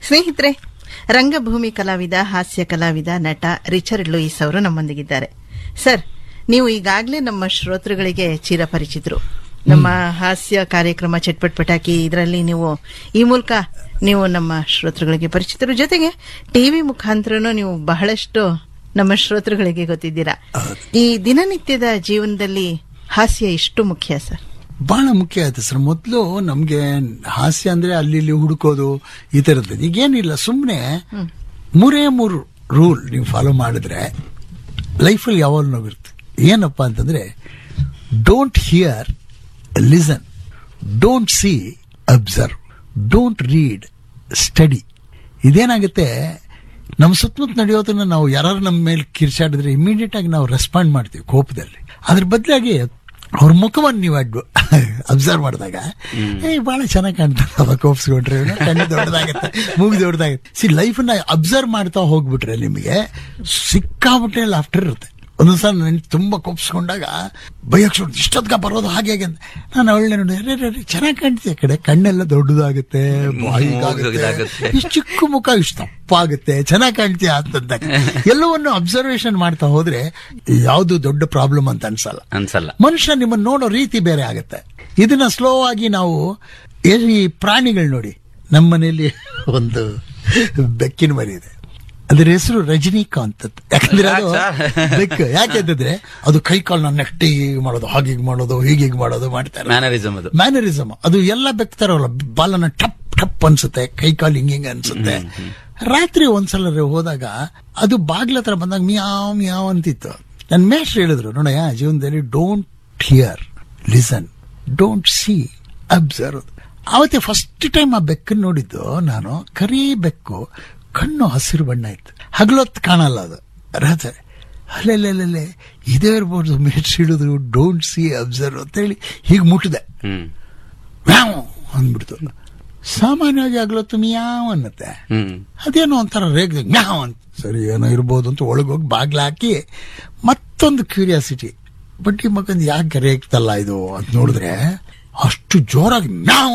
ಸ್ನೇಹಿತರೆ ರಂಗಭೂಮಿ ಕಲಾವಿದ ಹಾಸ್ಯ ಕಲಾವಿದ ನಟ ರಿಚರ್ಡ್ ಲೂಯಿಸ್ ಅವರು ನಮ್ಮೊಂದಿಗಿದ್ದಾರೆ ಸರ್ ನೀವು ಈಗಾಗಲೇ ನಮ್ಮ ಶ್ರೋತೃಗಳಿಗೆ ಚಿರಪರಿಚಿತರು ನಮ್ಮ ಹಾಸ್ಯ ಕಾರ್ಯಕ್ರಮ ಚಟ್ಪಟ್ ಪಟಾಕಿ ಇದರಲ್ಲಿ ನೀವು ಈ ಮೂಲಕ ನೀವು ನಮ್ಮ ಶ್ರೋತೃಗಳಿಗೆ ಪರಿಚಿತರು ಜೊತೆಗೆ ಟಿವಿ ಮುಖಾಂತರನೂ ನೀವು ಬಹಳಷ್ಟು ನಮ್ಮ ಶ್ರೋತೃಗಳಿಗೆ ಗೊತ್ತಿದ್ದೀರಾ ಈ ದಿನನಿತ್ಯದ ಜೀವನದಲ್ಲಿ ಹಾಸ್ಯ ಎಷ್ಟು ಮುಖ್ಯ ಸರ್ ಬಹಳ ಮುಖ್ಯ ಆಯ್ತು ಸರ್ ಮೊದಲು ನಮ್ಗೆ ಹಾಸ್ಯ ಅಂದ್ರೆ ಅಲ್ಲಿ ಇಲ್ಲಿ ಹುಡುಕೋದು ಈ ತರದ್ದು ಈಗೇನಿಲ್ಲ ಸುಮ್ಮನೆ ಮೂರೇ ಮೂರು ರೂಲ್ ನೀವು ಫಾಲೋ ಮಾಡಿದ್ರೆ ಲೈಫಲ್ಲಿ ಯಾವಾಗಲೂ ನೋವಿರುತ್ತೆ ಏನಪ್ಪಾ ಅಂತಂದ್ರೆ don't hear listen don't see observe don't read study ಇದೇನಾಗುತ್ತೆ ನಮ್ಮ ಸುತ್ತಮುತ್ತ ನಡೆಯೋದನ್ನ ನಾವು ಯಾರು ನಮ್ಮ ಮೇಲೆ ಕಿರ್ಚಾಡಿದ್ರೆ ಇಮಿಡಿಯೇಟ್ ಆಗಿ ನಾವು ರೆಸ್ಪಾಂಡ್ ಮಾಡ್ತೀವಿ ಕೋಪದಲ್ಲಿ ಅದ್ರ ಬದಲಾಗಿ ಅವ್ರ ಮುಖವನ್ನು ನೀವು ಅಡ್ಡು ಅಬ್ಸರ್ವ್ ಮಾಡಿದಾಗ ಏ ಬಹಳ ಚೆನ್ನಾಗಿ ಕಾಣ್ತಾರೆ ಅವಾಗ ಕೋಪಿಸ್ಕೊಂಡ್ರೆ ಕಣ್ಣು ದೊಡ್ಡದಾಗತ್ತೆ ಮೂಗು ದೊಡ್ಡದಾಗತ್ತೆ ಸಿ ಲೈಫನ್ನ ಅಬ್ಸರ್ವ್ ಮಾಡ್ತಾ ಹೋಗ್ಬಿಟ್ರೆ ನಿಮಗೆ ಸಿಕ್ಕಾಬಿಟ್ಟೆ ಲಾಫ್ಟರ್ ಇರುತ್ತೆ ಒಂದೊಂದ್ಸಲ ನನ್ ತುಂಬಾ ಕೋಪಿಸ್ಕೊಂಡಾಗ ಬೈಯಕ್ ಶುರು ಇಷ್ಟೊತ್ಗ ಬರೋದು ಹಾಗೆ ಹಾಗೆ ಅಂತ ನಾನು ಅವಳನ್ನ ನೋಡಿ ಅರೆ ಅರೆ, ಅರೆ ಚೆನ್ನಾಗಿ ಕಾಣ್ತೀಯ ಆ ಕಡೆ ಕಣ್ಣೆಲ್ಲ ದೊಡ್ಡದಾಗುತ್ತೆ ಬಾಯಿ ಹೀಗಾಗುತ್ತೆ. ಮೂಗಿದಾಗುತ್ತೆ. ಇಷ್ಟು ಚಿಕ್ಕ ಮುಖ ಇಷ್ಟು ತಪ್ಪಾಗುತ್ತೆ ಚೆನ್ನಾಗಿ ಕಾಣ್ತೀಯ ಅಂತಂದಾಗ ಎಲ್ಲವನ್ನು ಅಬ್ಸರ್ವೇಷನ್ ಮಾಡ್ತಾ ಹೋದ್ರೆ ಯಾವುದು ದೊಡ್ಡ ಪ್ರಾಬ್ಲಮ್ ಅಂತ ಅನ್ಸಲ್ಲ ಅನ್ಸಲ್ಲ ಮನುಷ್ಯ ನಿಮ್ಮನ್ನ ನೋಡೋ ರೀತಿ ಬೇರೆ ಆಗುತ್ತೆ ಇದನ್ನ ಸ್ಲೋ ಆಗಿ ನಾವು ಈ ಪ್ರಾಣಿಗಳು ನೋಡಿ ನಮ್ಮ ಮನೆಯಲ್ಲಿ ಒಂದು ಬೆಕ್ಕಿನ ಮರಿ ಇದೆ ಅದ್ರ ಹೆಸರು ರಜನಿಕಾಂತ್ ಅಂತ ಯಾಕಂದ್ರೆ ಅದು ಯಾಕ್ ಸರ್? ಬೆಕ್ಕು ಯಾಕೆಂತಂದ್ರೆ ಅದು ಕೈ ಕಾಲನ್ನ ನೆಟ್ಟಿ ಹೀಗೆ ಮಾಡೋದು ಹಾಗೆ ಹೀಗೆ ಮಾಡೋದು ಹೀಗೆ ಹೀಗೆ ಮಾಡೋದು ಮಾಡ್ತಾರೆ ಮ್ಯಾನರಿಸಮ್ ಅದು ಮ್ಯಾನರಿಸಮ್ ಅದು ಎಲ್ಲ ಬೆಕ್ತಾರಲ್ಲ ಬಾಲನ ಟಪ್ ಟಪ್ ಅನ್ಸುತ್ತೆ ಕೈ ಕಾಲು ಹಿಂಗ ಹಿಂಗ ಅನ್ಸುತ್ತೆ ರಾತ್ರಿ ಒಂದ್ಸಲ ಹೋದಾಗ ಅದು ಬಾಗ್ಲ ಹತ್ರ ಬಂದಾಗ ಮಿಯಾವ್ ಮಿಯಾವ್ ಅಂತಿತ್ತು ನನ್ ಮೇಷ್ಟ್ರು ಹೇಳಿದ್ರು ನೋಡಯ್ಯ ಜೀವನದಲ್ಲಿ don't hear listen don't see observe ಅವತ್ತೆ ಫಸ್ಟ್ ಟೈಮ್ ಆ ಬೆಕ್ಕನ್ನು ನೋಡಿದ್ದು ನಾನು ಕರಿ ಬೆಕ್ಕು ಕಣ್ಣು ಹಸಿರು ಬಣ್ಣ ಇತ್ತು ಹಗಲೊತ್ತು ಕಾಣಲ್ಲ ಅದು ರಾತ್ರಿ ಅಲ್ಲೆಲ್ಲೆಲ್ಲೆ ಇದೇ ಇರ್ಬೋದು ಮೇಷ್ಟ್ರು ಹಿಡಿದ್ರು ಡೋಂಟ್ ಸಿ ಅಬ್ಸರ್ವ್ ಅಂತೇಳಿ ಹೀಗೆ ಮುಟ್ಟಿದೆ ಹ್ಮ್ ಮ್ಯಾವ್ ಅಂದ್ಬಿಡ್ತು ಸಾಮಾನ್ಯವಾಗಿ ಆಗ್ಲತ್ತು ಮಿಯಾವ್ ಅನ್ನತ್ತೆ ಹ್ಮ್ ಅದೇನೋ ಒಂಥರ ರೇಗ್ ಮ್ಯಾವ್ ಅಂತ ಸರಿ ಏನೋ ಇರ್ಬೋದು ಅಂತ ಒಳಗೋಗಿ ಬಾಗ್ಲ ಹಾಕಿ ಮತ್ತೊಂದು ಕ್ಯೂರಿಯಾಸಿಟಿ ಬಟ್ ಈ ಮಗಂದು ಯಾಕೆ ರೇಗ್ತಲ್ಲ ಇದು ಅಂತ ನೋಡಿದ್ರೆ ಅಷ್ಟು ಜೋರಾಗಿ ಮ್ಯಾವ್